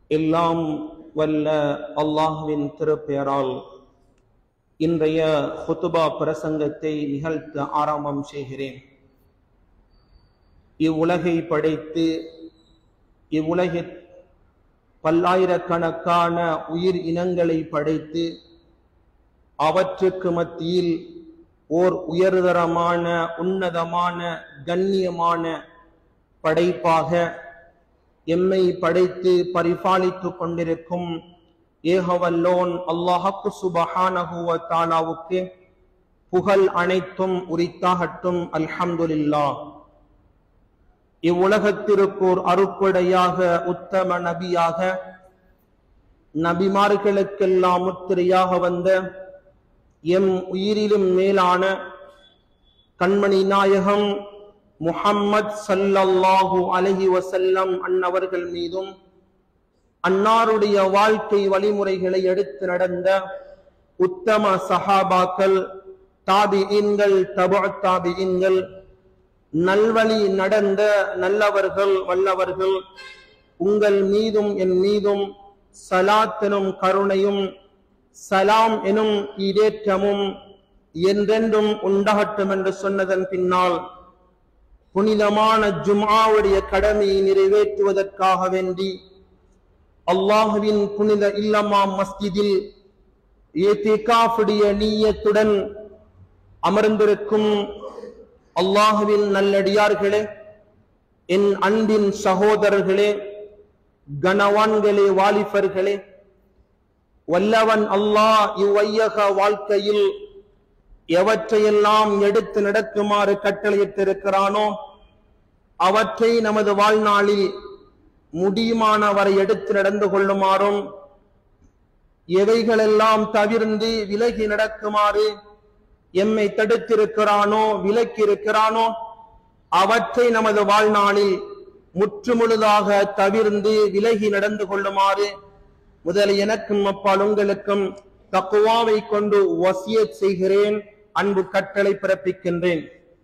எல்லாம் வல்ல அல்லாஹ்வின் திருப்பெயரால் இன்றைய ஹுத்துபா பிரசங்கத்தை நிகழ்த்த ஆரம்பம் செய்கிறேன் இவ்வுலகை படைத்து இவ்வுலகில் பல்லாயிரக்கணக்கான உயிர் இனங்களை படைத்து அவற்றுக்கு மத்தியில் ஓர் உயர்தரமான உன்னதமான கண்ணியமான படைப்பாக எம்மை படைத்து பரிபாலித்துக் கொண்டிருக்கும் ஏகவல்லோன் அல்லாஹக்கு சுபஹானஹுவ தாலாவுக்கு புகழ் அனைத்தும் உரித்தாகட்டும் அல்ஹம்துலில்லா இவ்வுலகத்திற்கோர் அருப்படையாக உத்தம நபியாக நபிமார்களுக்கெல்லாம் முத்திரையாக வந்த எம் உயிரிலும் மேலான கண்மணி நாயகம் முஹம்மத் சல்லல்லாஹு அலஹி வசல்லம் அன்னவர்கள் மீதும் அன்னாருடைய வாழ்க்கை வழிமுறைகளை எடுத்து நடந்த உத்தம சஹாபாக்கள் தாபியின்கள் தபு தாபியின்கள் நல்வழி நடந்த நல்லவர்கள் வல்லவர்கள் உங்கள் மீதும் என் மீதும் சலாத்தனும் கருணையும் சலாம் எனும் ஈடேற்றமும் என்றென்றும் உண்டாகட்டும் என்று சொன்னதன் பின்னால் புனிதமான ஜும்ஆவுடைய கடமையை நிறைவேற்றுவதற்காக வேண்டி அல்லாஹுவின் புனித இல்லமாம் மஸ்ஜிதில் ஏத்திகாஃபுடைய நீயத்துடன் அமர்ந்திருக்கும் அல்லாஹுவின் நல்லடியார்களே என் அன்பின் சகோதரர்களே கனவான்களே வாலிபர்களே வல்லவன் அல்லாஹ் இவ்வையக வாழ்க்கையில் எவற்றையெல்லாம் எடுத்து நடக்குமாறு கட்டளையிட்டிருக்கிறானோ அவற்றை நமது வாழ்நாளில் முடியுமானவரை எடுத்து நடந்து கொள்ளுமாறும் எவைகளெல்லாம் தவிர்ந்து விலகி நடக்குமாறு எம்மை தடுத்திருக்கிறானோ விலக்கி இருக்கிறானோ அவற்றை நமது வாழ்நாளில் முற்றுமுழுதாக தவிர்ந்து விலகி நடந்து கொள்ளுமாறு முதல் எனக்கும் அப்பால் உங்களுக்கும் தக்குவாவை கொண்டு வசிய செய்கிறேன் அன்பு கட்டளை பிறப்பிக்கின்றேன்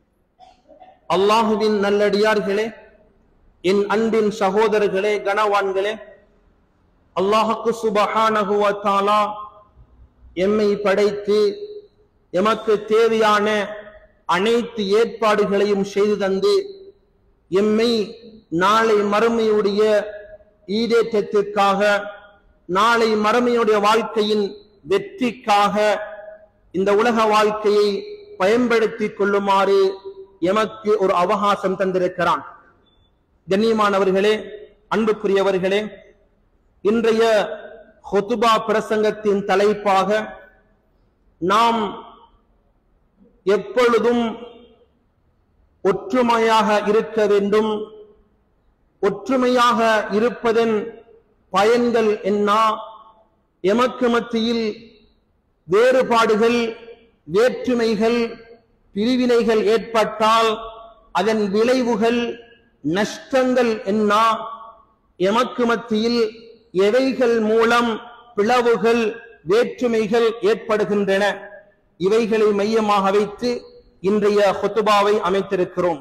அல்லாஹுவின் நல்லடியார்களே என் அன்பின் சகோதரர்களே கனவான்களே அல்லாஹுக்கு சுபஹானகுவத்தாலா எம்மை படைத்து எமக்கு தேவையான அனைத்து ஏற்பாடுகளையும் செய்து தந்து எம்மை நாளை மறுமையுடைய ஈடேற்றத்திற்காக நாளை மறுமையுடைய வாழ்க்கையின் வெற்றிக்காக இந்த உலக வாழ்க்கையை பயன்படுத்திக் கொள்ளுமாறு எமக்கு ஒரு அவகாசம் தந்திருக்கிறான் கண்ணியமானவர்களே அன்புக்குரியவர்களே இன்றைய ஹொத்துபா பிரசங்கத்தின் தலைப்பாக நாம் எப்பொழுதும் ஒற்றுமையாக இருக்க வேண்டும் ஒற்றுமையாக இருப்பதன் பயன்கள் என்ன எமக்கு மத்தியில் வேறுபாடுகள் வேற்றுமைகள் பிரிவினைகள் ஏற்பட்டால் அதன் விளைவுகள் நஷ்டங்கள் என்ன எமக்கு மத்தியில் எவைகள் மூலம் பிளவுகள் வேற்றுமைகள் ஏற்படுகின்றன இவைகளை மையமாக வைத்து இன்றைய ஹொத்துபாவை அமைத்திருக்கிறோம்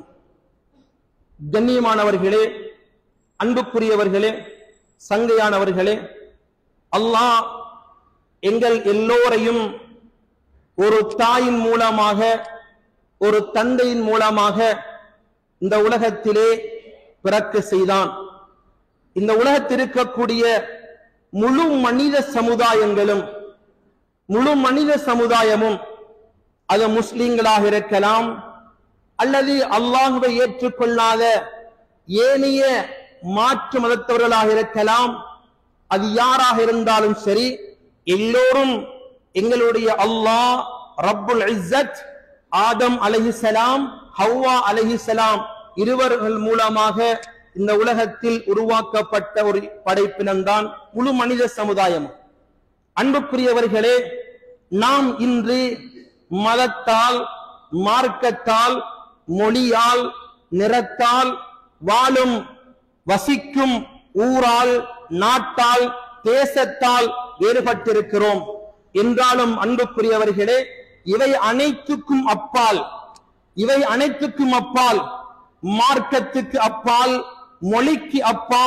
கண்ணியமானவர்களே அன்புக்குரியவர்களே சங்கையானவர்களே அல்லாஹ் எங்கள் எல்லோரையும் ஒரு தாயின் மூலமாக ஒரு தந்தையின் மூலமாக இந்த உலகத்திலே பிறக்க செய்தான் இந்த உலகத்தில் இருக்கக்கூடிய முழு மனித சமுதாயங்களும் முழு மனித சமுதாயமும் அது முஸ்லிம்களாக இருக்கலாம் அல்லது அல்லாஹுவை ஏற்றுக்கொள்ளாத ஏனைய மாற்று மதத்தவர்களாக இருக்கலாம் அது யாராக இருந்தாலும் சரி எல்லோரும் எங்களுடைய அல்லாஹ் ரப்புல் இஸ்ஸத் ஆதம் அலைஹிசலாம் ஹவ்வா அலைஹிசலாம் இருவர்கள் மூலமாக இந்த உலகத்தில் உருவாக்கப்பட்ட ஒரு படைப்பினம்தான் முழு மனித சமுதாயம் அன்புக்குரியவர்களே நாம் இன்று மதத்தால் மார்க்கத்தால் மொழியால் நிறத்தால் வாழும் வசிக்கும் ஊரால் நாட்டால் தேசத்தால் வேறுபட்டிருக்கிறோம் என்றாலும் அன்புக்குரியவர்களே இவை அனைத்துக்கும் அப்பால் இவை அனைத்துக்கும் அப்பால் மார்க்கத்துக்கு அப்பால் மொழிக்கு அப்பால்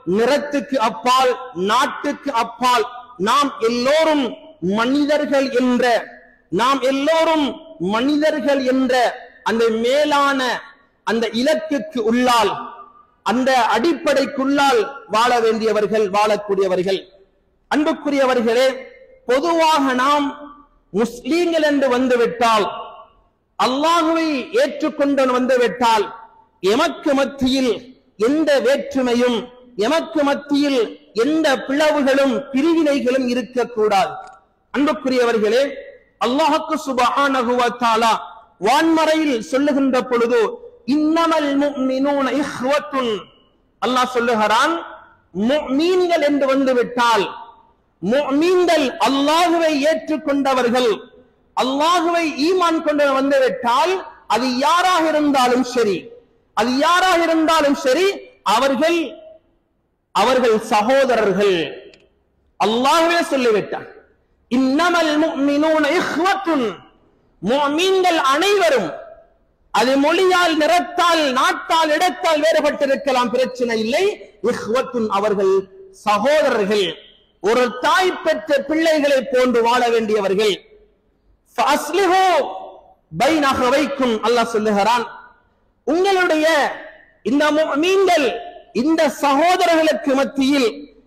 நிறத்துக்கு அப்பால் நாட்டுக்கு அப்பால் நாம் எல்லோரும் மனிதர்கள் என்ற நாம் எல்லோரும் மனிதர்கள் என்ற அந்த மேலான அந்த இலக்குக்கு உள்ளால் அந்த அடிப்படைக்குள்ளால் வாழ வேண்டியவர்கள் வாழக்கூடியவர்கள் அன்புக்குரியவர்களே பொதுவாக நாம் முஸ்லீம்கள் என்று வந்துவிட்டால் அல்லாஹுவை ஏற்றுக்கொண்டு வந்துவிட்டால் எமக்கு மத்தியில் எந்த வேற்றுமையும் எமக்கு மத்தியில் எந்த பிளவுகளும் பிரிவினைகளும் இருக்கக்கூடாது அன்புக்குரியவர்களே அல்லாஹுக்கு சுபஹானஹு வ தஆலா வான்மறையில் சொல்லுகின்ற பொழுது இன்னமல் முஃமினூன இஹ்வத்துன் அல்லாஹ் சொல்லுகிறான் முஃமீன்கள் என்று வந்துவிட்டால் முஃமீன்கள் அல்லாஹுவை ஏற்றுக்கொண்டவர்கள் அல்லாஹுவை ஈமான் கொண்டு வந்துவிட்டால் அது யாராக இருந்தாலும் சரி அது யாராக இருந்தாலும் சரி அவர்கள் அவர்கள் சகோதரர்கள் அல்லாஹ்வே சொல்லிவிட்டான் இன்னமல் முஃமினூன இஹ்வத்துன் முஃமின்கள் அனைவரும் அது மொழியால் நிறத்தால் நாட்டால் இடத்தால் வேறுபட்டிருக்கலாம் பிரச்சனை இல்லை இஹ்வத்துன் அவர்கள் சகோதரர்கள் ஒரு தாய் பெற்ற பிள்ளைகளை போன்று வாழ வேண்டியவர்கள் ஃபஅஸ்லிஹு பைன அஹவைக்கும் அல்லாஹ் சொல்லுகிறான் உங்களுடைய இந்த முஃமின்கள் இந்த சகோதரர்களுக்கு மத்தியில்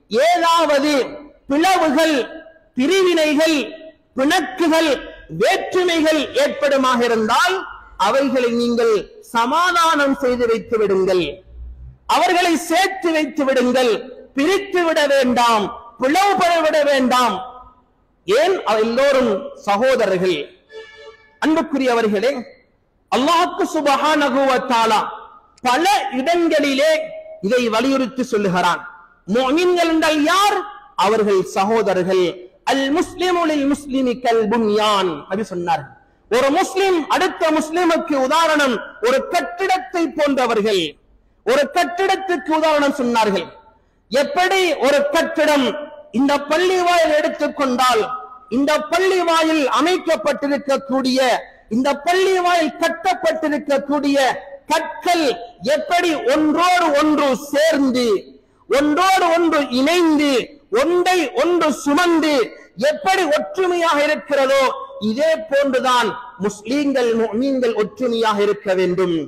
ஏதாவது பிளவுகள் பிரிவினைகள் பிணக்குகள் வேற்றுமைகள் ஏற்படுமாக இருந்தால் அவைகளை நீங்கள் சமாதானம் செய்து வைத்து விடுங்கள் அவர்களை சேர்த்து வைத்து விடுங்கள் பிரித்து விட வேண்டாம் பிளவுபட விட வேண்டாம் ஏன் அவ எல்லோரும் சகோதரர்கள் அன்புக்குரியவர்களே அல்லாஹ்க்கு சுபஹானஹு வ தஆலா பல இடங்களிலே இதை வலியுறுத்தி சொல்லுகிறான் முஃமின்கள் என்றால் யார் அவர்கள் சகோதரர்கள் அல் முஸ்லிமு லில் முஸ்லிமி கல் புன்யான் நபி சொன்னார்கள் ஒரு முஸ்லிம் அடுத்த முஸ்லிமுக்கு உதாரணம் ஒரு கட்டிடத்தை போன்றவர்கள் ஒரு கட்டிடத்துக்கு உதாரணம் சொன்னார்கள் எப்படி ஒரு கட்டிடம் இந்த பள்ளி வாயில் எடுத்துக்கொண்டால் இந்த பள்ளி வாயில் அமைக்கப்பட்டிருக்கக்கூடிய இந்த பள்ளி வாயில் கட்டப்பட்டிருக்கக்கூடிய கற்கள் எப்படி ஒன்றோடு ஒன்று சேர்ந்து ஒன்றோடு ஒன்று இணைந்து ஒன்றை ஒன்று சுமந்து எப்படி ஒற்றுமையாக இருக்கிறதோ இதே போன்றுதான் முஸ்லீம்கள் முஃமின்கள் ஒற்றுமையாக இருக்க வேண்டும்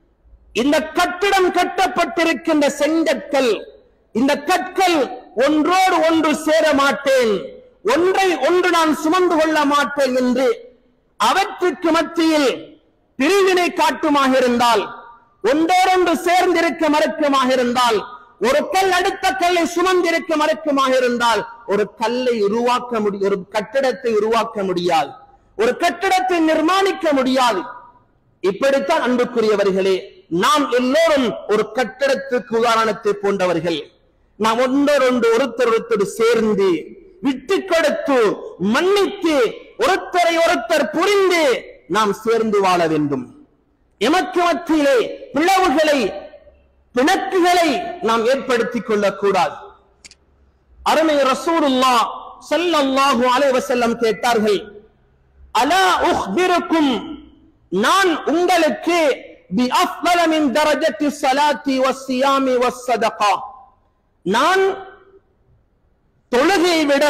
இந்த கட்டிடம் கட்டப்பட்டிருக்கின்ற செங்கற்கள் இந்த கற்கள் ஒன்றோடு ஒன்று சேர மாட்டேன் ஒன்றை ஒன்று நான் சுமந்து கொள்ள மாட்டேன் என்று அவற்றுக்கு மத்தியில் பிரிவினை காட்டுமாக இருந்தால் ஒன்றோடொன்று சேர்ந்திருக்க மறுக்குமாக இருந்தால் ஒரு கல் அடுத்த கல்லை சுமந்திருக்க மறுக்குமாக இருந்தால் ஒரு கல்லை உருவாக்க முடியும் ஒரு கட்டிடத்தை உருவாக்க முடியாது ஒரு கட்டிடத்தை நிர்மாணிக்க முடியாது இப்படித்தான் அன்புக்குரியவர்களே நாம் எல்லோரும் ஒரு கட்டடத்துக்கு உதாரணத்தை போன்றவர்கள் நாம் ஒன்றொன்று ஒருத்தர் ஒருத்தர் சேர்ந்து விட்டு கொடுத்து மன்னித்து ஒருத்தரை ஒருத்தர் புரிந்து நாம் சேர்ந்து வாழ வேண்டும் எமக்கு மத்தியிலே பிளவுகளை பிணக்குகளை நாம் ஏற்படுத்திக் கொள்ளக்கூடாது அருமை ரசூலுல்லா ஸல்லல்லாஹு அலைஹி வஸல்லம் கேட்டார்கள் அலா உஹ்பிருக்கும் நான் உங்களுக்கு பி அஃதல மின் தரஜத்தி ஸலாத்தி வஸ்ஸியாமி வஸ்ஸதகா நான் தொழுகையை விட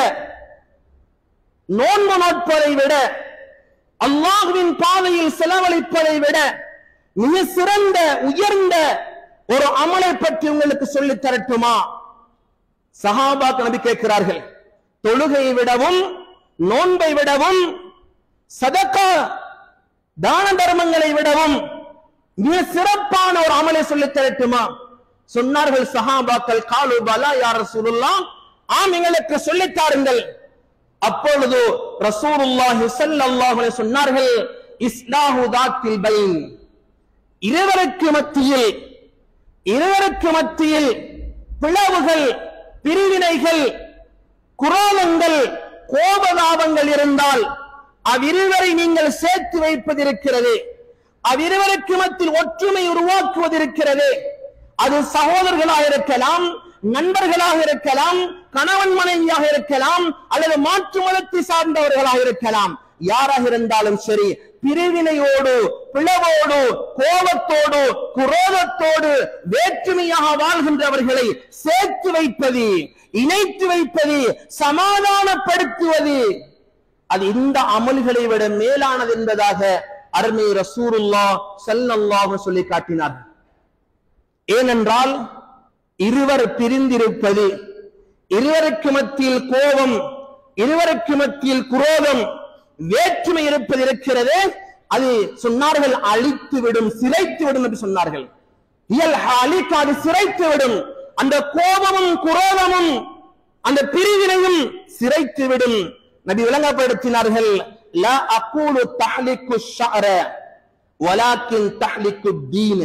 நோன்பு நோட்பதை விட அல்லாஹ்வின் பாதையில் செலவழிப்பதை விட மிக சிறந்த உயர்ந்த ஒரு அமலை பற்றி உங்களுக்கு சொல்லித் தரட்டுமா சஹாபாக்கள் நபி கேட்கிறார்கள் தொழுகையை விடவும் நோன்பை விடவும் சதக்கா தான தர்மங்களை விடவும் மிக சிறப்பான ஒரு அமலை சொல்லித் தரட்டுமா சொன்னார்கள் சஹாபாக்கள் காலு பலா யார் ரசூலுல்லாஹ் ஆம் எங்களுக்கு சொல்லித் தாருங்கள் அப்பொழுது ரசூலுல்லாஹி ஸல்லல்லாஹு அலைஹி சொன்னார்கள் இஸ்லாஹு தாத்தில் பைன் இருவருக்கு மத்தியில் இருவருக்கு மத்தியில் பிளவுகள் பிரிவினைகள் குரோலங்கள் கோபதாபங்கள் இருந்தால் அவ்விருவரை நீங்கள் சேர்த்து வைப்பதிருக்கிறது அவ்விருவருக்கு மத்தியில் ஒற்றுமை உருவாக்குவதிருக்கிறது அது சகோதரர்களாக இருக்கலாம் நண்பர்களாக இருக்கலாம் கணவன் மனைவியாக இருக்கலாம் அல்லது மாற்று மதத்தை சார்ந்தவர்களாக இருக்கலாம் யாராக இருந்தாலும் சரி பிரிவினையோடு பிளவோடு கோபத்தோடு குரோதத்தோடு வேற்றுமையாக வாழ்கின்றவர்களை சேர்த்து வைப்பது இணைத்து வைப்பது சமாதானப்படுத்துவது அது இந்த அமல்களை விட மேலானது என்பதாக அருமை ரசூருல்லா ஸல்லல்லாஹு சொல்லி காட்டினார் ஏனென்றால் இருவர் பிரிந்திருப்பது இருவருக்கு மத்தியில் கோபம் இருவருக்கு மத்தியில் குரோதம் வேற்றுமை இருப்பது இருக்கிறது அது சொன்னார்கள் அழித்து விடும் சிதைத்து விடும் என்று சொன்னார்கள் இயல் அழிக்க அது சிறைத்து விடும் அந்த கோபமும் குரோதமும் அந்த பிரிவினையும் சிறைத்து விடும் நபி விளங்கப்படுத்தினார்கள் லா அகூலு தஹ்லிக்கு ஷஅர வலாக்கின் தஹ்லிக்கு தீன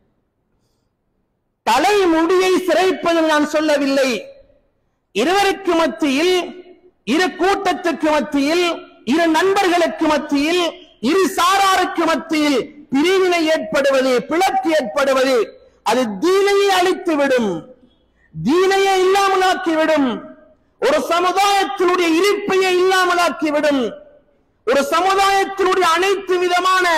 தலைமுடியை சிறைப்பது நான் சொல்லவில்லை இருவருக்கு மத்தியில் இரு கூட்டத்துக்கு மத்தியில் இரு நண்பர்களுக்கு மத்தியில் இரு சாராருக்கு மத்தியில் பிரிவினை ஏற்படுவது பிளக்கு ஏற்படுவது அது தீனையை அழித்துவிடும் தீனையை இல்லாமலாக்கிவிடும் ஒரு சமுதாயத்தினுடைய இருப்பையை இல்லாமலாக்கிவிடும் ஒரு சமுதாயத்தினுடைய அனைத்து விதமான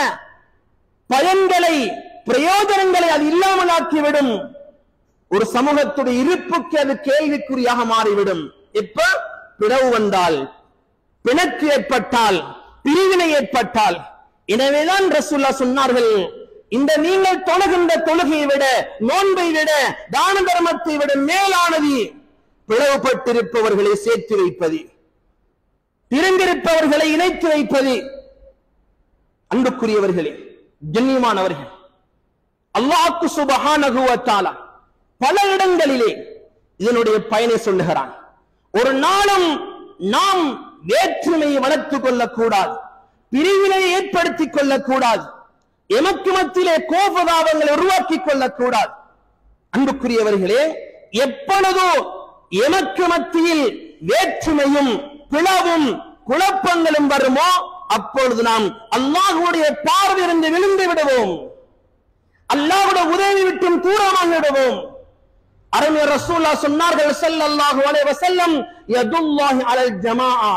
பயன்களை பிரயோஜனங்களை அது இல்லாமலாக்கிவிடும் ஒரு சமூகத்துடைய இருப்புக்கு அது கேள்விக்குறியாக மாறிவிடும் இப்ப பிளவு வந்தால் பிணக்கு ஏற்பட்டால் பிரிவினை ஏற்பட்டால் எனவேதான் ரசூல்லா சொன்னார்கள் இந்த நீங்கள் தொழுகின்ற தொழுகையை விட நோன்பை விட தான தர்மத்தை விட மேலானது பிளவுபட்டிருப்பவர்களை சேர்த்து வைப்பது பிரிந்திருப்பவர்களை இணைத்து வைப்பது அன்புக்குரியவர்களே கண்ணியமானவர்கள் அல்லாஹ்க்கு சுபஹானஹு வ தஆலா பல இடங்களிலே இதனுடைய பயனை சொல்லுகிறான் ஒரு நாளும் நாம் வேற்றுமையை வளர்த்துக் கொள்ளக்கூடாது பிரிவினையை ஏற்படுத்திக் கொள்ளக்கூடாது எமக்கு மத்தியிலே கோபதாபங்களை உருவாக்கிக் கொள்ளக்கூடாது அன்புக்குரியவர்களே எப்பொழுதோ எமக்கு மத்தியில் வேற்றுமையும் பிளவும் குழப்பங்களும் வருமோ அப்பொழுது நாம் அல்லாஹ்வுடைய பார்வையிலிருந்து விழுந்து விடுவோம் அல்லாஹ்வுடைய உதவி விட்டும் தூரமாக விடுவோம் அருமை ரசூல்லா சொன்னார்கள் ஸல்லல்லாஹு அலைஹி வஸல்லம் யதுல்லாஹி அலல் ஜமாஆ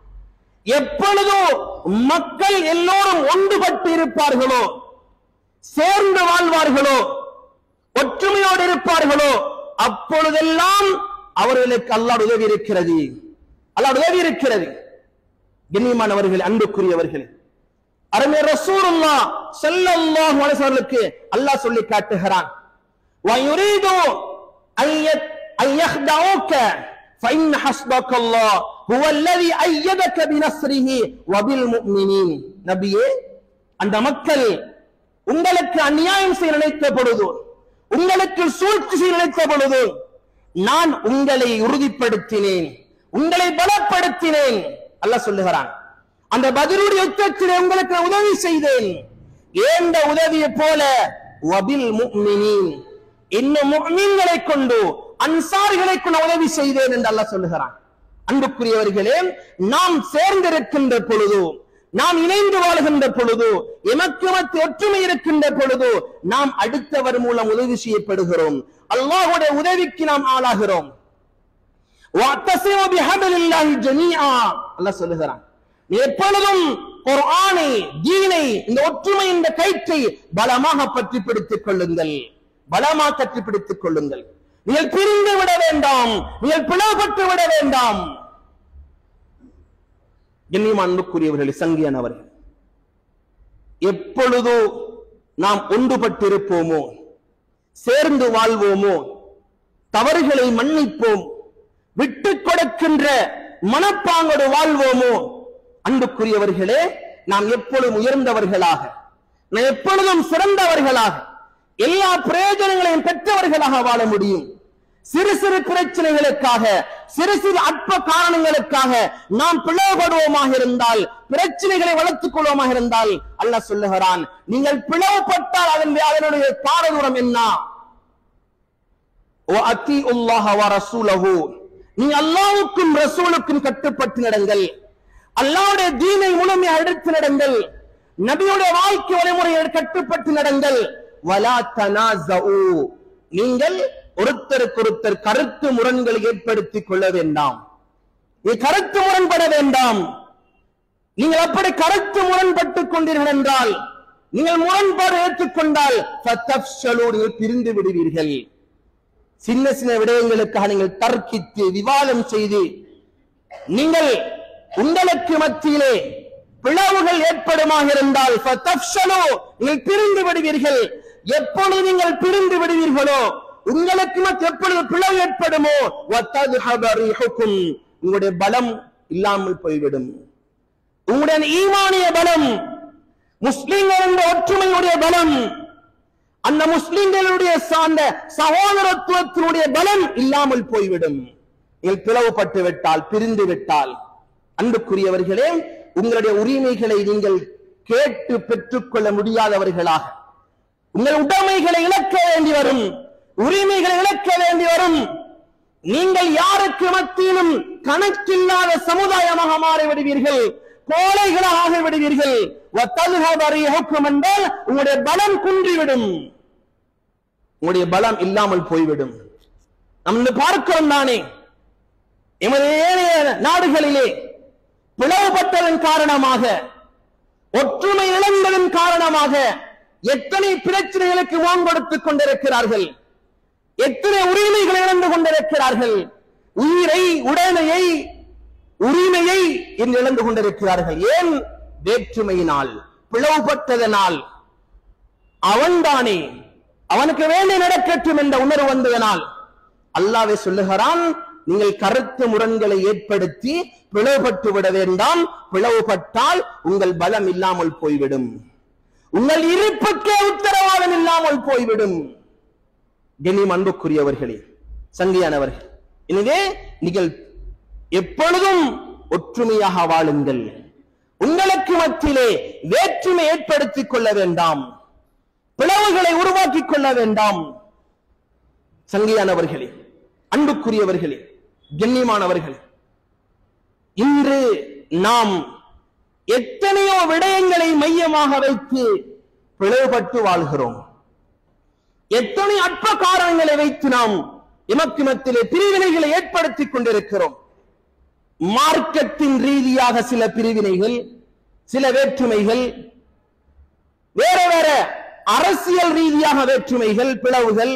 எப்பொழுதோ மக்கள் எல்லோரும் ஒன்றுபட்டு இருப்பார்களோ சேர்ந்து வாழ்வார்களோ ஒற்றுமையோடு இருப்பார்களோ அப்பொழுதெல்லாம் அவர்களுக்கு அல்லாஹ் உதவி இருக்கிறது அல்லாஹ் உதவி இருக்கிறது கண்ணியமானவர்கள் அன்புக்குரியவர்கள் அருமை ரசூலுல்லா ஸல்லல்லாஹு அலைஹி வஸல்லுக்கு அல்லாஹ் சொல்லி காட்டுகிறான் وَيُرِيدُ أن يت- أن يخدعوك فإن حسبك الله هو الذي أيدك بنصره وبالمؤمنين நபியே அந்த மக்கள் உங்களுக்கு அநியாயம் செய்ய நினைத்த பொழுது உங்களுக்கு சூழ்ச்சி செய்ய நினைத்த பொழுது நான் உங்களை உறுதிப்படுத்தினேன் உங்களை பலப்படுத்தினேன் அல்லாஹ் சொல்லுகிறான் அந்த பதிலுடைய யுத்தத்திலே உங்களுக்கு நான் உதவி செய்தேன் ஏந்த உதவியை போல வபில் முஃமினீன் இன்னும் முஃமின்களை கொண்டு அன்சாரிகளை கொண்டு உதவி செய்தேன் என்று அல்லாஹ் சொல்லுகிறான் அன்புக்குரியவர்களே நாம் சேர்ந்திருக்கின்ற பொழுது நாம் இணைந்து வாழ்கின்ற பொழுது எமக்கு மத்திய ஒற்றுமை இருக்கின்ற பொழுது நாம் அடுத்தவர் மூலம் உதவி செய்யப்படுகிறோம் அல்லாஹ்வுடைய உதவிக்கு நாம் ஆளாகிறோம் وَاعْتَصِمُوا بِحَبْلِ اللَّهِ جَمِيعًا அல்லாஹ் சொல்லுகிறான் நீ எப்பொழுதும் குர்ஆனை தீனை இந்த ஒற்றுமை இந்த கயிற்றை பலமாக பற்றி பிடித்துக் கொள்ளுங்கள் பலமாக பற்றி பிடித்துக் கொள்ளுங்கள் நீங்கள் பிரிந்து விட வேண்டாம் நீங்கள் பிளவுபட்டு விட வேண்டாம் கண்ணியம் அன்புக்குரியவர்கள் சங்கியானவர்கள் எப்பொழுதோ நாம் ஒன்றுபட்டிருப்போமோ சேர்ந்து வாழ்வோமோ தவறுகளை மன்னிப்போம் விட்டுக் கொடுக்கின்ற மனப்பாங்கோடு வாழ்வோமோ அன்புக்குரியவர்களே நாம் எப்பொழுதும் உயர்ந்தவர்களாக நாம் எப்பொழுதும் சிறந்தவர்களாக எல்லா பிரயோஜனங்களையும் பெற்றவர்களாக வாழ முடியும் சிறு சிறு பிரச்சனைகளுக்காக சிறு சிறு அற்ப காரணங்களுக்காக நாம் பிளவுபடுவோமாக இருந்தால் பிரச்சனைகளை வளர்த்துக் கொள்வோமாக இருந்தால் அல்லாஹ் சொல்லுகிறான் நீங்கள் பிளவுபட்டால் அதன் அதனுடைய பாரதூரம் என்ன وَأَطِيعُوا اللَّهَ وَرَسُولَهُ நீ அல்லாஹ்வுக்கும் ரசூலுக்கும் கட்டுப்பட்டு நடங்கள் அல்லாஹ்வுடைய தீனை முழுமையாக எடுத்து நடங்கள் நபியுடைய வாழ்க்கை வழிமுறையை கட்டுப்பட்டு நடங்கள் வலா தனாசஉ நீங்கள் ஒருத்தருக்கு ஒருத்தர் கருத்து முரண்களை ஏற்படுத்திக் கொள்ள வேண்டாம் நீ கருத்து முரண்பட வேண்டாம் நீங்கள் அப்படி கருத்து முரண்பட்டுக் கொண்டீர்கள் என்றால் நீங்கள் முரண்பாடு ஏற்றுக்கொண்டால் ஃபதஃப்ஷலு, நீங்கள் பிரிந்து விடுவீர்கள் சின்ன சின்ன விடயங்களுக்காக நீங்கள் தர்க்கித்து விவாதம் செய்து நீங்கள் உங்களுக்கு மத்தியிலே பிளவுகள் ஏற்படுமாக இருந்தால் ஃபதஃப்ஷலு, நீங்கள் பிரிந்து விடுவீர்கள் எப்பொழுது நீங்கள் பிரிந்து விடுவீர்களோ உங்களுக்கு மத்திய எப்பொழுது பிளவு ஏற்படுமோ வத்ததுஹப ரீஹுக்கும். உங்களுடைய பலம் இல்லாமல் போய்விடும் உங்களுடைய ஈமானிய பலம் முஸ்லிம்கள் என்ற ஒற்றுமையுடைய பலம் அந்த முஸ்லிம்களுடைய சார்ந்த சகோதரத்துவத்தினுடைய பலம் இல்லாமல் போய்விடும் நீங்கள் பிளவுபட்டு விட்டால் பிரிந்து விட்டால் அன்புக்குரியவர்களே உங்களுடைய உரிமைகளை நீங்கள் கேட்டு பெற்றுக்கொள்ள முடியாதவர்களாக உங்கள் உடைமைகளை இழக்க வேண்டி வரும் உரிமைகளை இழக்க வேண்டி வரும் நீங்கள் யாருக்கு மத்தியிலும் கணக்கில்லாத சமுதாயமாக மாறிவிடுவீர்கள் கோழைகளாக ஆகிவிடுவீர்கள் வத்ததுஹப ரீஹுக்கும் என்றால் உங்களுடைய பலம் குன்றிவிடும் உங்களுடைய பலம் இல்லாமல் போய்விடும் நாம் இன்று பார்க்கிறோம் தானே எமது ஏனைய நாடுகளிலே பிளவுபட்டதன் காரணமாக ஒற்றுமை இழந்ததன் காரணமாக எத்தனை பிரச்சனைகளுக்கு முகம் கொடுத்துக் கொண்டிருக்கிறார்கள் எத்தனை உரிமைகளை இழந்து கொண்டிருக்கிறார்கள் உயிரை உடைமையை உரிமையை என்று இழந்து கொண்டிருக்கிறார்கள் ஏன் வேற்றுமையினால் பிளவுபட்டதனால் அவன்தானே அவனுக்கு வேண்டி நடக்கட்டும் என்ற உணர்வு வந்ததனால் அல்லாவே சொல்லுகிறான் நீங்கள் கருத்து முரண்களை ஏற்படுத்தி பிளவுபட்டு விட வேண்டாம் பிளவுபட்டால் உங்கள் பலம் இல்லாமல் போய்விடும் உங்கள் இருப்புக்கே உத்தரவாதம் இல்லாமல் போய்விடும் கெனிம் அன்புக்குரியவர்களே சங்கியானவர்கள் எனவே நீங்கள் எப்பொழுதும் ஒற்றுமையாக வாழுங்கள் உங்களுக்கு மத்தியிலே வேற்றுமை ஏற்படுத்திக் கொள்ள வேண்டாம் பிளவுகளை உருவாக்கிக் கொள்ள வேண்டாம் சங்கியானவர்களே அன்புக்குரியவர்களே கண்ணியமானவர்களே இன்று நாம் எத்தனையோ விடயங்களை மையமாக வைத்து பிளவுபட்டு வாழ்கிறோம் எத்தனை அற்ப காரணங்களை வைத்து நாம் எமக்கு மத்தியிலே பிரிவினைகளை ஏற்படுத்திக் கொண்டிருக்கிறோம் மார்க்கத்தின் ரீதியாக சில பிரிவினைகள் சில வேற்றுமைகள் வேற வேற அரசியல் ரீதியாக வேற்றுமைகள் பிளவுகள்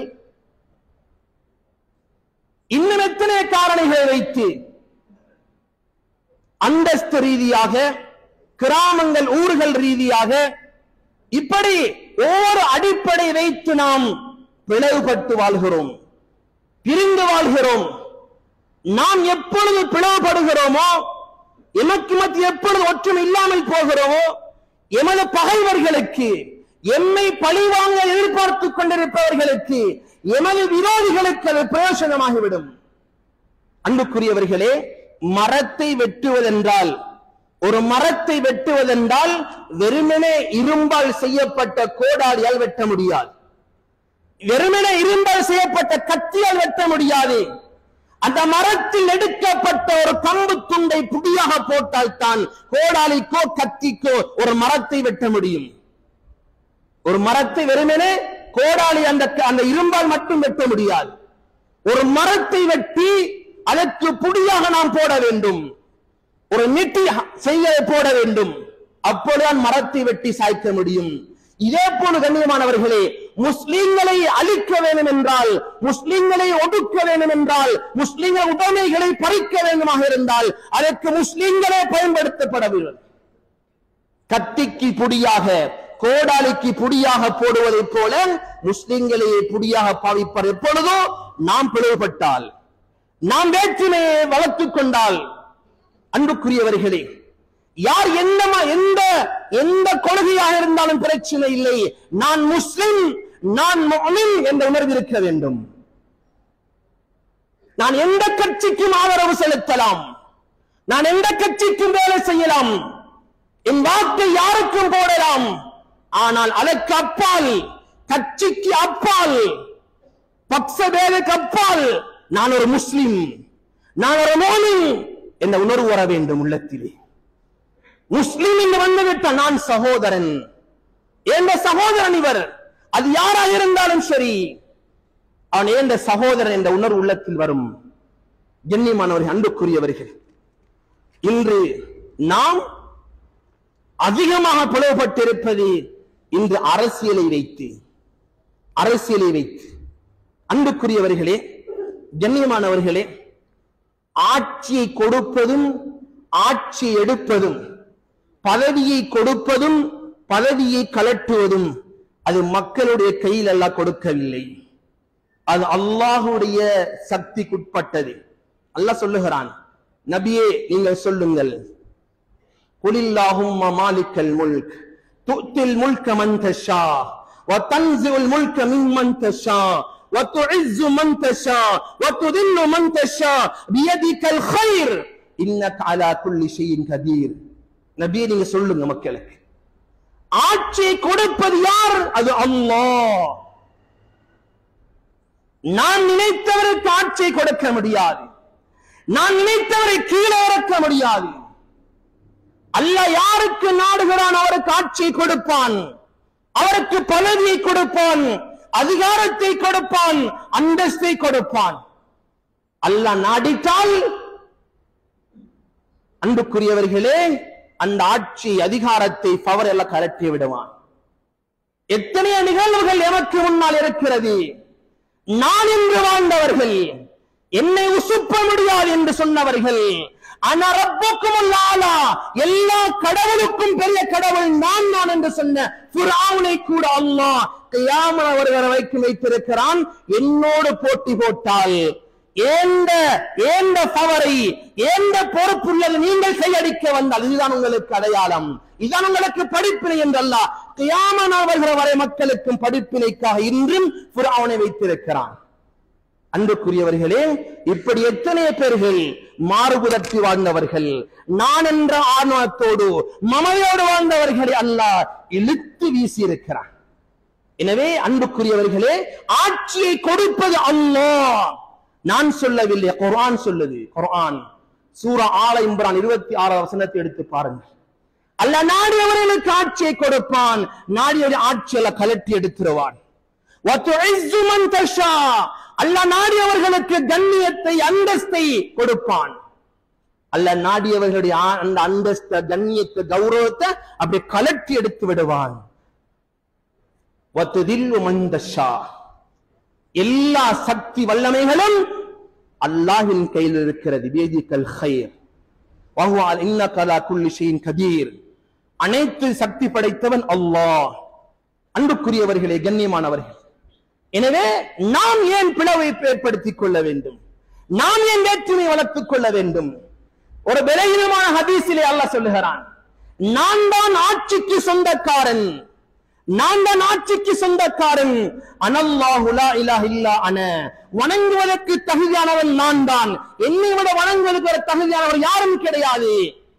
இன்னும் எத்தனை காரணிகளை வைத்து அந்தஸ்து ரீதியாக கிராமங்கள் ஊர்கள் ரீதியாக இப்படி ஒவ்வொரு அடிப்படை வைத்து நாம் பிளவுபட்டு வாழ்கிறோம் பிரிந்து வாழ்கிறோம் நாம் எப்பொழுது பிளவுபடுகிறோமோ எமக்கு மத்திய எப்பொழுது ஒற்றுமை இல்லாமல் போகிறோமோ எமது பகைவர்களுக்கு எம்மை பழிவாங்க எதிர்பார்த்துக் கொண்டிருப்பவர்களுக்கு எமது விரோதிகளுக்கு அது பிரயோசனமாகிவிடும் அன்புக்குரியவர்களே மரத்தை வெட்டுவதென்றால் ஒரு மரத்தை வெட்டுவதென்றால் வெறுமனே இரும்பால் செய்யப்பட்ட கோடாலியால் வெட்ட முடியாது வெறுமனே இரும்பால் செய்யப்பட்ட கத்தியால் வெட்ட முடியாது அந்த மரத்தில் எடுக்கப்பட்ட ஒரு கம்பு துண்டை புடியாக போட்டால் தான் கோடாலிக்கோ கத்திக்கோ ஒரு மரத்தை வெட்ட முடியும் ஒரு மரத்தை வெறுமனே கோடாலி அந்த அந்த இரும்பால் மட்டும் வெட்ட முடியாது ஒரு மரத்தை வெட்டி அதற்கு புடியாக நாம் போட வேண்டும் ஒரு நீட்டி செய்ய போட வேண்டும் அப்பொழுதுதான் மரத்தை வெட்டி சாய்க்க முடியும் இதே போல கண்ணியமானவர்களே முஸ்லிம்களை அழிக்க வேண்டும் என்றால் முஸ்லிம்களை ஒடுக்க வேண்டும் என்றால் முஸ்லிம்கள் உடைமைகளை பறிக்க வேண்டுமாக இருந்தால் அதற்கு முஸ்லிம்களே பயன்படுத்தப்படவில்லை கத்திக்கு புடியாக கோடாலிக்கு புடியாக போடுவதைப் போல முஸ்லிம்களை புடியாக பாவிப்பார் எப்பொழுதோ நாம் பிளவுபட்டால் நாம் வேற்றுமையை வளர்த்துக் கொண்டால் அன்புக்குரியவர்களே யார் எந்த ம- எந்த எந்த கொள்கையாக இருந்தாலும் பிரச்சனை இல்லை நான் முஸ்லிம் நான் முஃமின் என்ற உணர்வு இருக்க வேண்டும் நான் எந்த கட்சிக்கும் ஆதரவு செலுத்தலாம் நான் எந்த கட்சிக்கும் வேலை செய்யலாம் என் வாக்கை யாருக்கும் போடலாம் ஆனால் அதற்கு அப்பால் கட்சிக்கு அப்பால் பக்ஷபேதுக்கு அப்பால் நான் ஒரு முஸ்லிம் நான் ஒரு மோமின் என்ற உணர்வு வர வேண்டும் உள்ளத்திலே முஸ்லிம் என்று வந்துவிட்ட நான் சகோதரன் எந்த சகோதரன் இவர் அது யாராக இருந்தாலும் சரி அவன் ஏந்த சகோதரன் என்ற உணர்வு உள்ளத்தில் வரும் கண்ணியமானவர்கள் அன்புக்குரியவர்கள் இன்று நாம் அதிகமாக பிளவுபட்டிருப்பது இன்று அரசியலை வைத்து அரசியலை வைத்து அன்புக்குரியவர்களே கண்ணியமானவர்களே ஆட்சியை கொடுப்பதும் ஆட்சி எடுப்பதும் பதவியை கொடுப்பதும் பதவியை கலட்டுவதும் அது மக்களுடைய கையில் எல்லாம் கொடுக்கவில்லை அது அல்லாஹுடைய சக்திக்குட்பட்டது அல்லாஹ் சொல்லுகிறான் நபியே நீங்கள் சொல்லுங்கள் குலில்லாஹும்ம மாலிக்கல் முல்க் துத்தில் முல்க மன் தஷா وتنزع الملك ممن تشاء وتعز من تشاء وتذل من تشاء بيدك الخير انك على كل شيء قدير நபியே நீங்க சொல்லுங்க மக்களுக்கு ஆட்சியை கொடுப்பது யார் அது அல்லாஹ் நான் நினைத்தவருக்கு ஆட்சியை கொடுக்க முடியாது நான் நினைத்தவரை கீழே இறக்க முடியாது அல்லாஹ் யாருக்கு நாடுகிறான் அவருக்கு ஆட்சியை கொடுப்பான் அவருக்கு பதவியை கொடுப்பான் அதிகாரத்தை கொடுப்பான் அந்தஸ்தை கொடுப்பான் அல்லாஹ் நாடிட்டால் அன்புக்குரியவர்களே அந்த ஆட்சி அதிகாரத்தை பவர் எல்லாம் கலட்டி விடுவான் எத்தனையோ நிகழ்வுகள் எமக்கு முன்னால் இருக்கிறது நான் என்று வாழ்ந்தவர்கள் என்னை உசுப்ப முடியாது என்று சொன்னவர்கள் ஆனா ரப்புக்கும் ஆலா எல்லா கடவுளுக்கும் பெரிய கடவுள் நான் நான் என்று சொன்ன ஃபிரௌனை கூட அல்லாஹ் கியாமத் வருகிற வரைக்கும் வைத்திருக்கிறான் என்னோடு போட்டி போட்டால் ஏந்த ஏந்த பவரை ஏந்த பொறுப்புள்ளது நீங்கள் கையடிக்க வந்தால் இதுதான் உங்களுக்கு அடையாளம் இதுதான் உங்களுக்கு படிப்பினை என்றல்ல கியாமனா வருகிற வரை மக்களுக்கும் படிப்பினைக்காக இன்றும் புறாவனை வைத்திருக்கிறான் அன்புக்குரியவர்களே இப்படி எத்தனை பேர்கள் மாறுபுதற்றி வாழ்ந்தவர்கள் நான் என்ற ஆணவத்தோடு மமையோடு வாழ்ந்தவர்களை அல்லாஹ் இழுத்து வீசி இருக்கிறான் எனவே அன்புக்குரியவர்களே ஆட்சியை கொடுப்பது அல்லாஹ் நான் சொல்லவில்லை குர்ஆன் சொல்லுது குர்ஆன் சூரா ஆல இம்ரான் இருபத்தி ஆறாவது வசனத்தை எடுத்து பாருங்கள் அல்ல நாடியவர்களுக்கு ஆட்சியை கொடுப்பான் நாடியவரை ஆட்சியில கலட்டி எடுத்துருவான் وَتُعِزُّ مَن تَشَاءُ அல்லாஹ் நாடியவர்களுக்கு கண்ணியத்தை அந்தஸ்தை கொடுப்பான் அல்ல நாடியவர்களுடைய ஆ- அந்த அந்தஸ்த கண்ணியத்தை கௌரவத்தை அப்படி கலட்டி எடுத்து விடுவான் وَتُذِلُّ مَن تَشَاءُ எல்லா சக்தி வல்லமைகளும் அல்லாஹ்வின் கையில் இருக்கிறது வேதிக்கல் خير وهو على انك على كل شيء قدير அனைத்து சக்தி படைத்தவன் அல்லாஹ் அன்புக்குரியவர்களே கண்ணியமானவர்கள் எனவே நாம் ஏன் பிளவை ஏற்படுத்திக் கொள்ள வேண்டும் நாம் ஏன் வேற்றுமை வளர்த்துக் கொள்ள வேண்டும் ஒரு பலகீனமான ஹதீஸிலே அல்லாஹ் சொல்லுகிறான் நான் தான் ஆட்சிக்கு சொந்தக்காரன் நான் தான் ஆட்சிக்கு சொந்தக்காரன் அனல்லாஹு லா இலாஹ இல்லா அன வணங்குவதற்கு தகுதியானவன் நான் தான் என்னை விட வணங்குவதற்கு ஒரு தகுதியானவர் யாரும் கிடையாது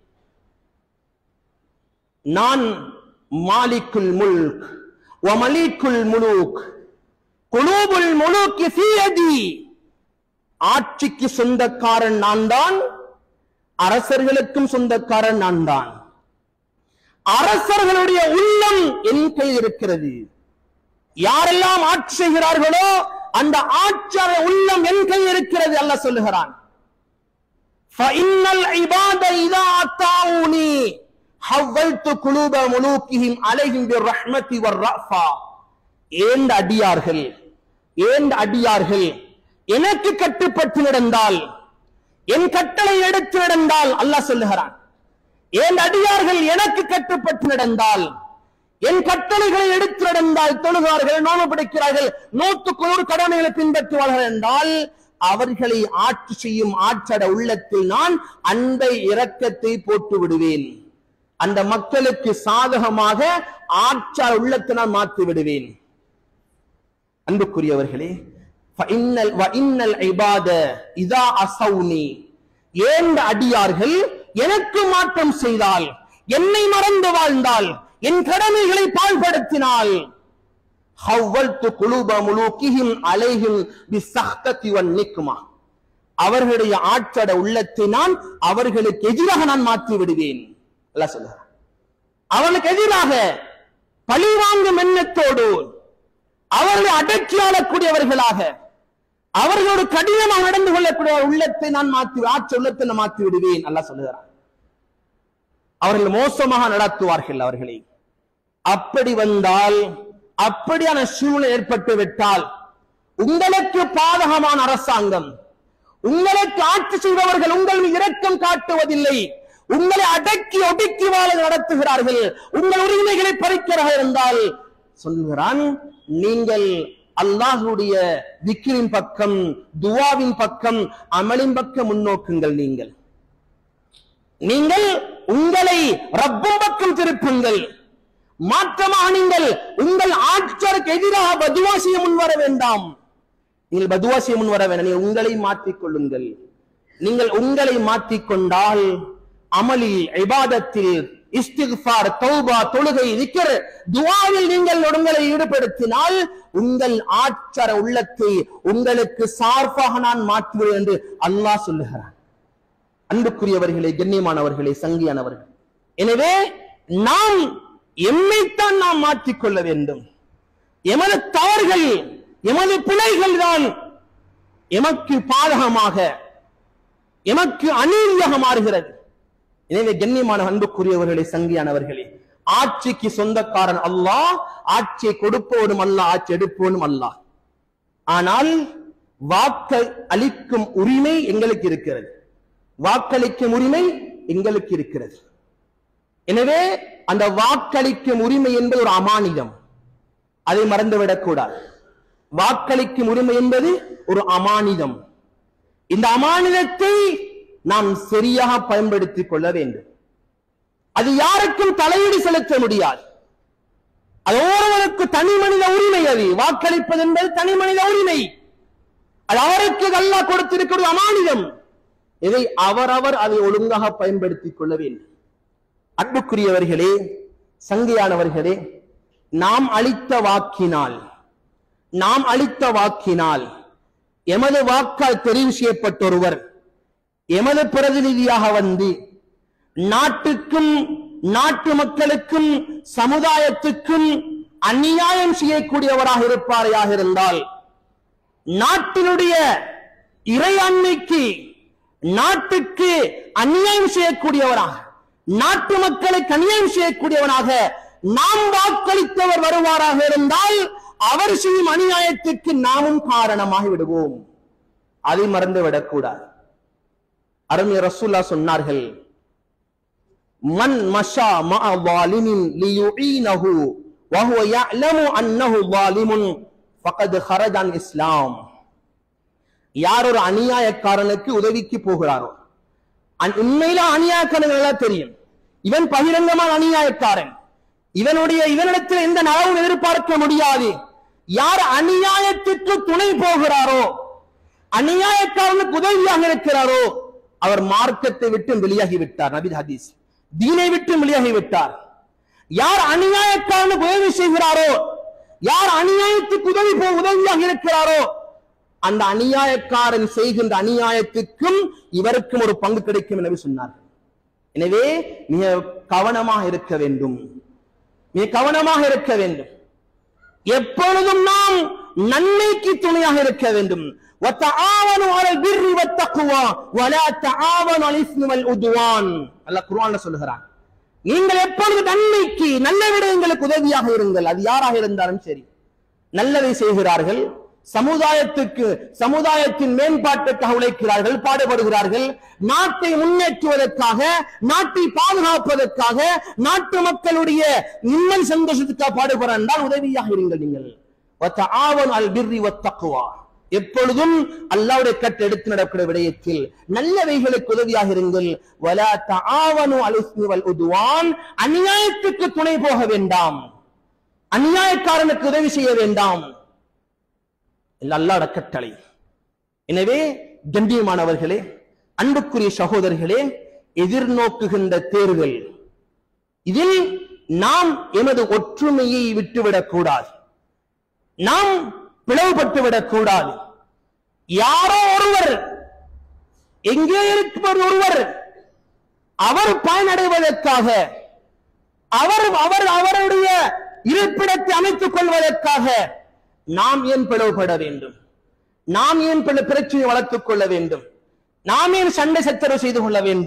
நான் மாலிக்குல் முல்க் வமலிக்குல் முலூக் குலூபுல் முலூக் ஃபீ யதி ஆட்சிக்கு சொந்தக்காரன் நான் தான் அரசர்களுக்கும் சொந்தக்காரன் நான் தான் அரசர்களுடைய உள்ளம் என் கையில் இருக்கிறது யாரெல்லாம் ஆட்சி செய்கிறார்களோ அந்த ஆட்சியாளர் உள்ளம் என் கையில் இருக்கிறது அல்லாஹ் சொல்லுகிறான் فإن العباد إذا أطاعوني حولت قلوب ملوكهم عليهم بالرحمة والرأفة ஏந்த அடியார்கள் ஏந்த அடியார்கள் எனக்கு கட்டுப்பட்டு நடந்தால் என் கட்டளை எடுத்து நடந்தால் அல்லாஹ் சொல்லுகிறான் என் அடியார்கள் எனக்கு கட்டுப்பட்டு நடந்தால் என் கட்டளைகளை எடுத்து நடந்தால் தொழுகிறார்கள் நோம்பு பிடிக்கிறார்கள் நூற்றுக்கு நூறு கடமைகளை பின்பற்றுவார்கள் என்றால் அவர்களை ஆட்சி செய்யும் ஆற்றட உள்ளத்தில் நான் அன்பை இரக்கத்தை போட்டு விடுவேன் அந்த மக்களுக்கு சாதகமாக ஆற்றார் உள்ளத்தை நான் மாற்றி விடுவேன் அன்புக்குரியவர்களே فإنل وإن العباد إذا أصوني ஏந்த அடியார்கள் எனக்கு மாற்றம் செய்தால் என்னை மறந்து வாழ்ந்தால் என் கடமைகளை பாழ்படுத்தினால் ஹவ்வல்து குலூப முலூக்கிஹிம் அலைஹிம் பிஸ்ஸஹ்ததி வன்னிக்மா அவர்களுடைய ஆற்றட உள்ளத்தை நான் அவர்களுக்கு எதிராக நான் மாற்றி விடுவேன் அல்லாஹ் சொல்லுகிறார் அவனுக்கு எதிராக பழி வாங்கும் எண்ணத்தோடு அவர்களை அடக்கி ஆளக்கூடியவர்களாக அவர்களோடு கடினமாக நடந்து கொள்ளக்கூடிய உள்ளத்தை நான் மாற்றி ஆற்ற உள்ளத்தை நான் மாற்றி விடுவேன் அல்லாஹ் சொல்லுகிறார் அவர்கள் மோசமாக நடத்துவார்கள் அவர்களை அப்படி வந்தால் அப்படியான சூழ்நிலை ஏற்பட்டு விட்டால் உங்களுக்கு பாதகமான அரசாங்கம் உங்களுக்கு ஆட்சி செய்பவர்கள் உங்கள் மீது இரக்கம் காட்டுவதில்லை உங்களை அடக்கி ஒடுக்கி வாழ நடத்துகிறார்கள் உங்கள் உரிமைகளை பறிக்கிறார்கள் இருந்தால் சொல்கிறான் நீங்கள் அல்லாஹுடைய விக்கிரின் பக்கம் துவாவின் பக்கம் அமலின் பக்கம் முன்னோக்குங்கள் நீங்கள் நீங்கள் உங்களை ரப்பும் பக்கம் திருப்புங்கள் மாற்றமாக நீங்கள் உங்கள் ஆட்சியருக்கு எதிராக பதுவா செய்ய முன்வர வேண்டாம் நீங்கள் பதுவா செய்ய முன்வர வேண்டாம் நீங்கள் உங்களை மாற்றிக் கொள்ளுங்கள் நீங்கள் உங்களை மாற்றிக் கொண்டால் அமலில் இபாதத்தில் இஸ்திக்ஃபார் தௌபா தொழுகை திக்ர் துஆவில் நீங்கள் உங்களை ஈடுபடுத்தினால் உங்கள் ஆற்றர உள்ளத்தை உங்களுக்கு சார்பாக நான் மாற்றுவேன் என்று அல்லாஹ் சொல்லுகிறான் அன்புக்குரியவர்களே கண்ணியமானவர்களே சங்கியானவர்கள் எனவே நாம் எம்மைத்தான் நாம் மாற்றிக்கொள்ள வேண்டும் எமது தவறுகள் எமது பிழைகள் தான் எமக்கு பாதகமாக எமக்கு அநீதியாக மாறுகிறது எனவே கண்ணியமான அன்புக்குரியவர்களே சங்கியானவர்களே ஆட்சிக்கு சொந்தக்காரன் அல்லாஹ் ஆட்சியை கொடுப்பவனும் அல்லாஹ் ஆட்சி எடுப்பவனும் அல்லாஹ் ஆனால் வாக்கு அளிக்கும் உரிமை எங்களுக்கு இருக்கிறது வாக்களிக்கும் உரிமை எங்களுக்கு இருக்கிறது எனவே அந்த வாக்களிக்கும் உரிமை என்பது ஒரு அமானிதம் அதை மறந்துவிடக் கூடாது வாக்களிக்கும் உரிமை என்பது ஒரு அமானிதம் இந்த அமானிதத்தை நாம் சரியாக பயன்படுத்திக் கொள்ள வேண்டும் அது யாருக்கும் தலையீடு செலுத்த முடியாது அது ஒருவருக்கு தனி மனித உரிமை அது வாக்களிப்பது என்பது தனி மனித உரிமை அது அவருக்கு அல்லாஹ் கொடுத்திருக்கிற ஒரு அமானிதம் இதை அவரவர் அதை ஒழுங்காக பயன்படுத்திக் கொள்ள வேண்டும் அன்புக்குரியவர்களே சங்கையானவர்களே நாம் அளித்த வாக்கினால் நாம் அளித்த வாக்கினால் எமது வாக்கால் தெரிவு செய்யப்பட்ட ஒருவர் எமது பிரதிநிதியாக வந்து நாட்டுக்கும் நாட்டு மக்களுக்கும் சமுதாயத்துக்கும் அநியாயம் செய்யக்கூடியவராக இருப்பாரையாக இருந்தால் நாட்டினுடைய இறையாண்மைக்கு நாட்டுக்கு அநியாயம் செய்யக்கூடியவராக நாட்டு மக்களுக்கு அநியாயம் செய்யக்கூடியவனாக நாம் வாக்களித்தவர் வருவாராக இருந்தால் அவர் செய்யும் அநியாயத்துக்கு நாமும் காரணமாகி விடுவோம் அதை மறந்து விடக்கூடாது அருமை ரசூல்லா சொன்னார்கள் மன் மஷா மஅ ظالمின் லியுஈனஹு وهو يعلم انه ظالم فقد خرج عن இஸ்லாம் யார் ஒரு அநியாயக்காரனுக்கு உதவிக்கு போகிறாரோ அன்- உண்மையில அநியாயக்காரன் நல்லா தெரியும் இவன் பகிரங்கமான அநியாயக்காரன் இவனுடைய இவனிடத்தில் எந்த நலவும் எதிர்பார்க்க முடியாது யார் அநியாயத்திற்கு துணை போகிறாரோ அநியாயக்காரனுக்கு உதவியாக இருக்கிறாரோ அவர் மார்க்கத்தை விட்டு வெளியாகி விட்டார் நபி ஹதீஸ் தீனை விட்டு வெளியாகி விட்டார் யார் அநியாயக்காரனுக்கு உதவி செய்கிறாரோ யார் அநியாயத்துக்கு உதவி போ உதவியாக இருக்கிறாரோ அந்த அநியாயக்காரன் செய்கின்ற அநியாயத்துக்கும் இவருக்கும் ஒரு பங்கு கிடைக்கும் என்று சொன்னார்கள் எனவே மிக கவனமாக இருக்க வேண்டும் மிக கவனமாக இருக்க வேண்டும் எப்பொழுதும் நாம் நன்மைக்கு துணையாக இருக்க வேண்டும் وَتَعَاوَنُوا عَلَى الْبِرِّ وَالتَّقْوَى وَلَا تَعَاوَنُوا عَلى الْإِثْمِ وَالْعُدْوَانِ அல்லாஹ் குர்ஆன்ல சொல்கிறான் நீங்கள் எப்பொழுது நன்மைக்கு நல்ல விடயங்களுக்கு உதவியாக இருங்கள் அது யாராக இருந்தாலும் சரி நல்லதை செய்கிறார்கள் சமுதாயத்துக்கு சமுதாயத்தின் மேம்பாட்டுக்காக உழைக்கிறார்கள் பாடுபடுகிறார்கள் நாட்டை முன்னேற்றுவதற்காக நாட்டை பாதுகாப்பதற்காக நாட்டு மக்களுடைய நிம்மதி சந்தோஷத்துக்காக பாடுபடுறார் என்றால் உதவியாக இருங்கள் நீங்கள் வத்தஆவனு அல் பிர்ரி வத்தக்வா எப்பொழுதும் அல்லாஹ்வுடைய கட்டு எடுத்து நடக்கிற விடயத்தில் நல்லவைகளுக்கு உதவியாக இருங்கள் வலா தஆவனு அல் இஸ்மி வல் உத்வான் அநியாயத்துக்கு துணை போக வேண்டாம் அநியாயக்காரனுக்கு உதவி செய்ய வேண்டாம் இல்ல அல்லாட கட்டளை எனவே கண்ணியமானவர்களே அன்புக்குரிய சகோதரர்களே எதிர்நோக்குகின்ற தேர்தல் இதில் நாம் எமது ஒற்றுமையை விட்டுவிடக் கூடாது நாம் பிளவுபட்டு விடக் கூடாது யாரோ ஒருவர் எங்கே இருப்பவர் ஒருவர் அவர் பயனடைவதற்காக அவர் அவர் அவருடைய இருப்பிடத்தை அமைத்துக் கொள்வதற்காக நாம் ஏன் பிளவுபட வேண்டும் நாம் ஏன் பிற பிரச்சனையை வளர்த்துக் கொள்ள வேண்டும் நாம் ஏன் சண்டை சச்சரவு செய்து கொள்ள வேண்டும்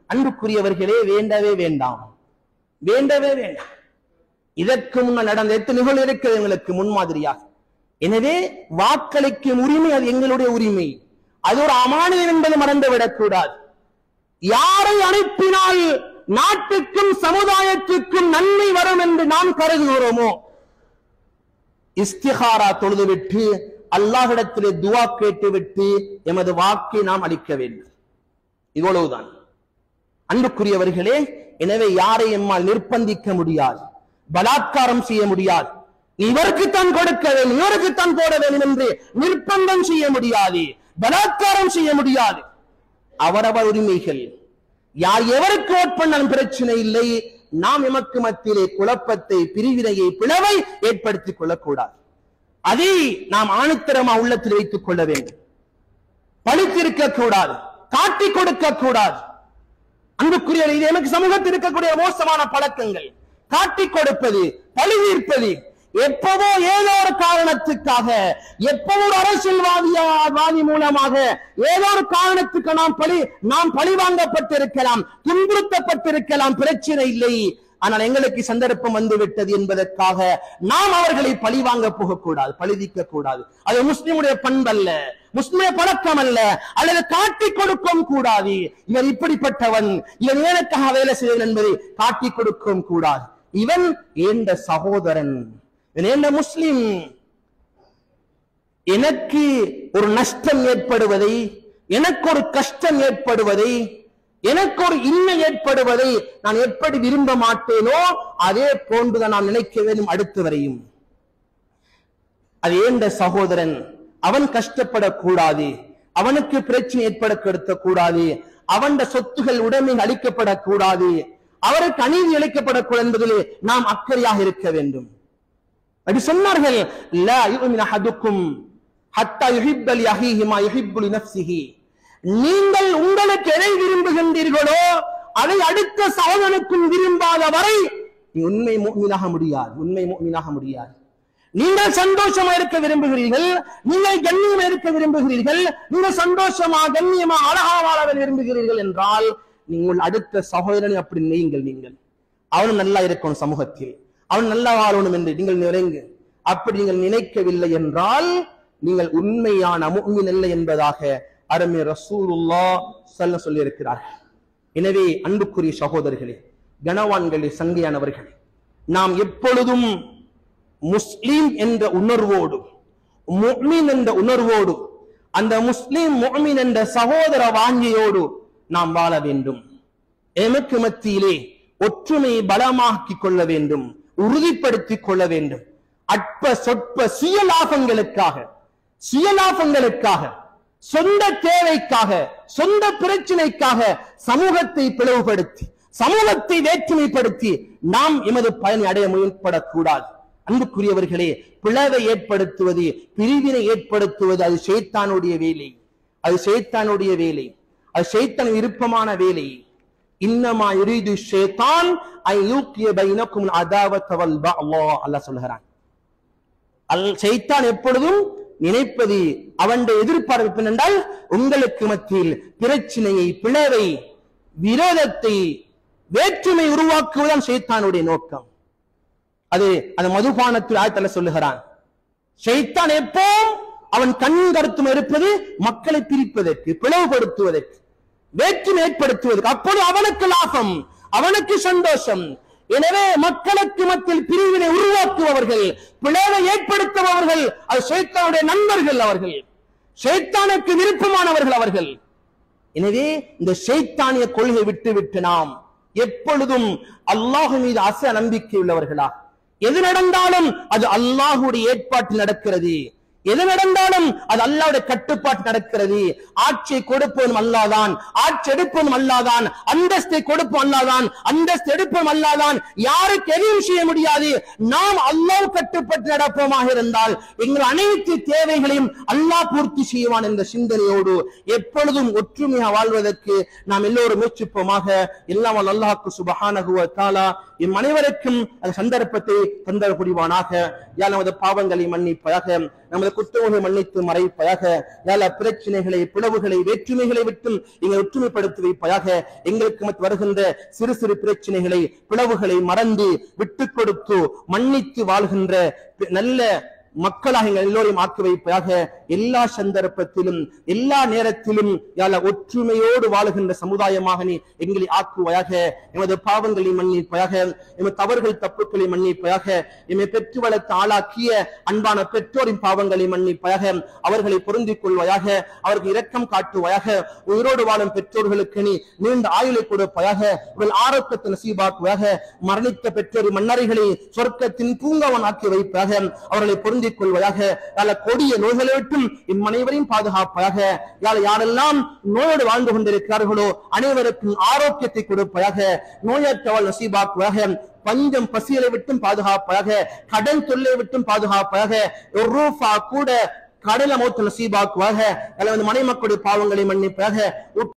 அன்புக்குரியவர்களே வேண்டவே வேண்டாம் வேண்டவே வேண்டாம் இதற்கு முன்னால் நடந்த எத்தனை நிகழ்வு இருக்கிறது எங்களுக்கு முன்மாதிரியாக எனவே வாக்களிக்கும் உரிமை அது எங்களுடைய உரிமை அது ஒரு அமானியம் என்பது மறந்துவிடக் கூடாது யாரை அனுப்பினால் நாட்டுக்கும் சமுதாயத்துக்கும் நன்மை வரும் என்று நாம் கருதுகிறோமோ இஸ்திஹாரா தொழுதுவிட்டு அல்லாஹ்விடத்திலே துவா கேட்டுவிட்டு எமது வாக்கை நாம் அளிக்க வேண்டும் இவ்வளவுதான் அன்புக்குரியவர்களே எனவே யாரை எம்மால் நிர்பந்திக்க முடியாது பலாத்காரம் செய்ய முடியாது நீ இவருக்குத்தான் கொடுக்க வேண்டும் இவருக்குத்தான் போட வேண்டும் என்று நிர்பந்தம் செய்ய முடியாது பலாத்காரம் செய்ய முடியாது அவரவர் உரிமைகள் யார் எவருக்கு ஓட் பண்ணாலும் பிரச்சனை இல்லை நாம் எமக்கு மத்தியிலே குழப்பத்தை பிரிவினையை பிளவை ஏற்படுத்திக் கொள்ளக்கூடாது அதை நாம் ஆணித்தரமா உள்ளத்தில் வைத்துக் கொள்ள வேண்டும் பழித்திருக்க கூடாது காட்டிக் கொடுக்க கூடாது அன்புக்குரிய இது எனக்கு சமூகத்தில் இருக்கக்கூடிய மோசமான பழக்கங்கள் காட்டிக் கொடுப்பது பழி தீர்ப்பது எப்பவோ ஏதோ ஒரு காரணத்துக்காக எப்பவோ ஒரு அரசியல்வாதியா வாதி மூலமாக ஏதோ ஒரு காரணத்துக்கு நாம் பழி நாம் பழி வாங்கப்பட்டிருக்கலாம் துன்புறுத்தப்பட்டிருக்கலாம் பிரச்சனை இல்லை ஆனால் எங்களுக்கு சந்தர்ப்பம் வந்து விட்டது என்பதற்காக நாம் அவர்களை பழி வாங்க போகக்கூடாது பழிதிக்க கூடாது அது முஸ்லிமுடைய பண்பல்ல முஸ்லிமுடைய பழக்கம் அல்ல அல்லது காட்டிக் கொடுக்கவும் கூடாது இவன் இப்படிப்பட்டவன் இவன் ஏனக்காக வேலை செய்வன் என்பதை காட்டிக் கொடுக்கவும் கூடாது இவன் ஏண்ட சகோதரன் இவன் ஏண்ட முஸ்லிம் எனக்கு ஒரு நஷ்டம் ஏற்படுவதை எனக்கு ஒரு கஷ்டம் ஏற்படுவதை எனக்கு ஒரு இன்மை ஏற்படுவதை நான் எப்படி விரும்ப மாட்டேனோ அதே போன்றுதான் நான் நினைக்க வேண்டும் அடுத்து வரையும் அது ஏண்ட சகோதரன் அவன் கஷ்டப்படக்கூடாது அவனுக்கு பிரச்சனை ஏற்பட கூடாது அவன் சொத்துகள் உடைமை அளிக்கப்படக்கூடாது அவருக்கு அநீதி அளிக்கப்படக்கூடாது என்பதிலே நாம் அக்கறையாக இருக்க வேண்டும் அப்படி சொன்னார்கள் லா யுமின் அஹதுக்கும் ஹத்தா யுஹிப்ப லி அஹீஹி மா யுஹிப்பு லி நஃப்ஸிஹி நீங்கள் உங்களுக்கு எதை விரும்புகின்றீர்களோ அதை அடுத்த சகோதரனுக்கும் விரும்பாத வரை நீ உண்மை முஃமினாக முடியாது உண்மை முஃமினாக முடியாது நீங்கள் சந்தோஷமா இருக்க விரும்புகிறீர்கள் நீங்கள் கண்ணியமா இருக்க விரும்புகிறீர்கள் நீங்கள் சந்தோஷமா கண்ணியமா அழகா வாழ விரும்புகிறீர்கள் என்றால் நீங்கள் அடுத்த சகோதரனை அப்படி நீங்கள் நீங்கள் அவனும் நல்லா இருக்கணும் சமூகத்தில் அவன் நல்லா வாழணும் என்று நீங்கள் நினைங்க அப்படி நீங்கள் நினைக்கவில்லை என்றால் நீங்கள் உண்மையான முஃமின் அல்ல என்பதாக அருமை ரசூலுல்லா சொல்ல சொல்லி இருக்கிறார்கள் எனவே அன்புக்குரிய சகோதரர்களே கனவான்களே சங்கையானவர்களே நாம் எப்பொழுதும் முஸ்லீம் என்ற உணர்வோடு முஃமின் என்ற உணர்வோடு அந்த முஸ்லீம் முஃமின் என்ற சகோதர வாஞ்சியோடு நாம் வாழ வேண்டும் எமக்கு மத்தியிலே ஒற்றுமையை பலமாக்கிக் கொள்ள வேண்டும் உறுதிப்படுத்திக் கொள்ள வேண்டும் அற்ப சொற்ப சுய லாபங்களுக்காக சுய லாபங்களுக்காக சொந்த தேவைக்காக சொந்த பிரச்சனைக்காக சமூகத்தை பிளவுபடுத்தி சமூகத்தை வேற்றுமைப்படுத்தி நாம் எமது பயனை அடைய முயற்படக்கூடாது அன்புக்குரியவர்களே பிளவை ஏற்படுத்துவது பிரிவினை ஏற்படுத்துவது அது ஷைத்தானுடைய வேலை அது ஷைத்தானுடைய வேலை அது ஷைத்தான் விருப்பமான வேலை இன்னமா யுரீது ஷைத்தான் ஐ யூக்கிய பைனக்கும் அதாவத் வல் பஅலா அல்லாஹ் சொல்கிறான் அல் ஷைத்தான் எப்பொழுதும் நினைப்பது அவனுடைய எதிர்பார்ப்பு என்றால் உங்களுக்கு மத்தியில் பிரச்சனையை பிளவை விரோதத்தை வேற்றுமை உருவாக்குவதுதான் ஷைத்தானுடைய நோக்கம் அது அந்த மதுபானத்தில் ஆயத்தல்ல சொல்லுகிறான் ஷைத்தான் எப்போ அவன் கண் கருத்தும் இருப்பது மக்களை பிரிப்பதற்கு பிளவுபடுத்துவதற்கு வேற்றுமை ஏற்படுத்துவதற்கு அப்பொழுது அவனுக்கு லாபம் அவனுக்கு சந்தோஷம் எனவே மக்களுக்கு மத்தியில் பிரிவினை உருவாக்குபவர்கள் பிளவை ஏற்படுத்துபவர்கள் அது ஷைத்தானுடைய நண்பர்கள் அவர்கள் ஷைத்தானுக்கு விருப்பமானவர்கள் அவர்கள் எனவே இந்த ஷைத்தானிய கொள்கை விட்டு விட்டு நாம் எப்பொழுதும் அல்லாஹ் மீது அச நம்பிக்கை உள்ளவர்களா எது நடந்தாலும் அது அல்லாஹுடைய ஏற்பாட்டில் நடக்கிறது எது நடந்தாலும் அது அல்லாவுடைய கட்டுப்பாட்டு நடக்கிறது ஆட்சியை கொடுப்பவனும் அல்லாதான் ஆட்சி எடுப்பவனும் அல்லாதான் அந்தஸ்தை கொடுப்போம் அல்லாதான் அந்தஸ்து எடுப்போம் அல்லாதான் யாருக்கு எதையும் செய்ய முடியாது நாம் அல்லாஹ் கட்டுப்பட்டு நடப்போமாக இருந்தால் எங்கள் அனைத்து தேவைகளையும் அல்லாஹ் பூர்த்தி செய்வான் என்ற சிந்தனையோடு எப்பொழுதும் ஒற்றுமையாக வாழ்வதற்கு நாம் எல்லோரும் முயற்சிப்போமாக எல்லாம் வல்ல அல்லாஹ்க்கு சுபஹானஹு வ தஆலா எம் அனைவருக்கும் அந்த சந்தர்ப்பத்தை தந்தர புரிவானாக யா நமது பாவங்களை மன்னிப்பதாக நமது குற்றங்களை மன்னித்து மறைப்பதாக யாழ பிரச்சனைகளை பிளவுகளை வேற்றுமைகளை விட்டும் எங்களை ஒற்றுமைப்படுத்தி வைப்பதாக எங்களுக்கு மத்தியில் வருகின்ற சிறு சிறு பிரச்சனைகளை பிளவுகளை மறந்து விட்டுக் கொடுத்து மன்னித்து வாழ்கின்ற நல்ல மக்களாக எங்கள் எல்லோரையும் ஆக்கி வைப்பதாக எல்லா சந்தர்ப்பத்திலும் எல்லா நேரத்திலும் யாழ ஒற்றுமையோடு வாழுகின்ற சமுதாயமாக நீ எங்களை ஆக்குவாயாக எமது பாவங்களை மன்னிப்பாயாக எமது தவறுகள் தப்புக்களை மன்னிப்பாயாக எம்மை பெற்று வளர்த்து ஆளாக்கிய அன்பான பெற்றோரின் பாவங்களை மன்னிப்பாயாக அவர்களை பொருந்திக் கொள்வாயாக அவருக்கு இரக்கம் காட்டுவாயாக உயிரோடு வாழும் பெற்றோர்களுக்கு நீ நீண்ட ஆயுளை கொடுப்பாயாக உங்கள் ஆரோக்கியத்தை நசீபாக்குவாக மரணித்த பெற்றோரின் மன்னரைகளை சொர்க்கத்தின் பூங்காவன் ஆக்கி வைப்பாக அவர்களை பொருந்திக் கொள்வதாக யாழ கொடிய நோய்களை விட்டும் இம்மனைவரையும் பாதுகாப்பாக யாழ யாரெல்லாம் நோயோடு வாழ்ந்து கொண்டிருக்கிறார்களோ அனைவருக்கும் ஆரோக்கியத்தை கொடுப்பாயாக நோயற்றவள் நசீபாக்குவாக பஞ்சம் பசியலை விட்டும் பாதுகாப்பாக கடன் தொல்லை விட்டும் பாதுகாப்பாக ஒரு ரூபா கூட கடல மௌத்து நசீபாக்குவாக அல்லது மனைமக்களுடைய பாவங்களை மன்னிப்பாக